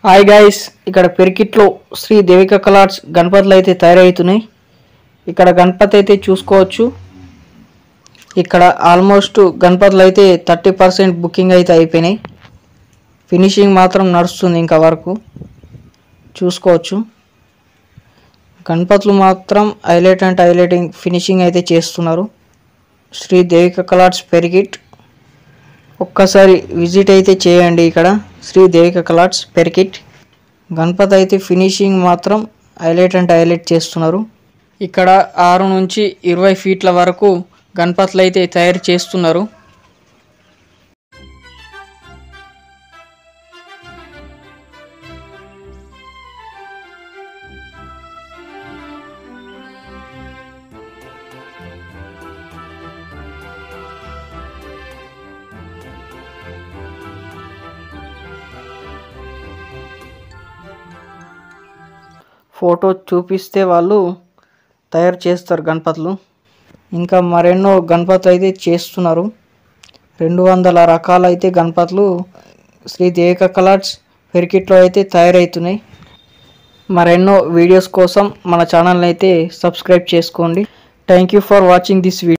hi guys ఇక్కడ పెరికిట్లో శ్రీ దేవిక కలార్స్ గణపతులు అయితే తయారవుతున్నాయి ఇక్కడ గణపతి అయితే చూసుకోవచ్చు ఇక్కడ ఆల్మోస్ట్ గణపతులు అయితే థర్టీ పర్సెంట్ బుకింగ్ అయితే అయిపోయినాయి ఫినిషింగ్ మాత్రం నడుస్తుంది ఇంకా వరకు చూసుకోవచ్చు గణపతులు మాత్రం హైలైట్ అండ్ హైలైటింగ్ ఫినిషింగ్ అయితే చేస్తున్నారు శ్రీ దేవిక కలార్స్ పెరిగిట్ ఒక్కసారి విజిట్ అయితే చేయండి ఇక్కడ శ్రీ దేవిక కలార్స్ పెరికిట్ గణపతి అయితే ఫినిషింగ్ మాత్రం హైలైట్ అండ్ హైలైట్ చేస్తున్నారు ఇక్కడ ఆరు నుంచి ఇరవై ఫీట్ల వరకు గణపతులు అయితే తయారు చేస్తున్నారు ఫోటో చూపిస్తే వాళ్ళు తయారు చేస్తారు గణపతులు ఇంకా మరెన్నో గణపతులు అయితే చేస్తున్నారు రెండు వందల రకాలైతే గణపతులు శ్రీ దేవిక కలర్స్ పెరికిట్లో అయితే తయారవుతున్నాయి మరెన్నో వీడియోస్ కోసం మన ఛానల్ని అయితే సబ్స్క్రైబ్ చేసుకోండి thank you for watching this video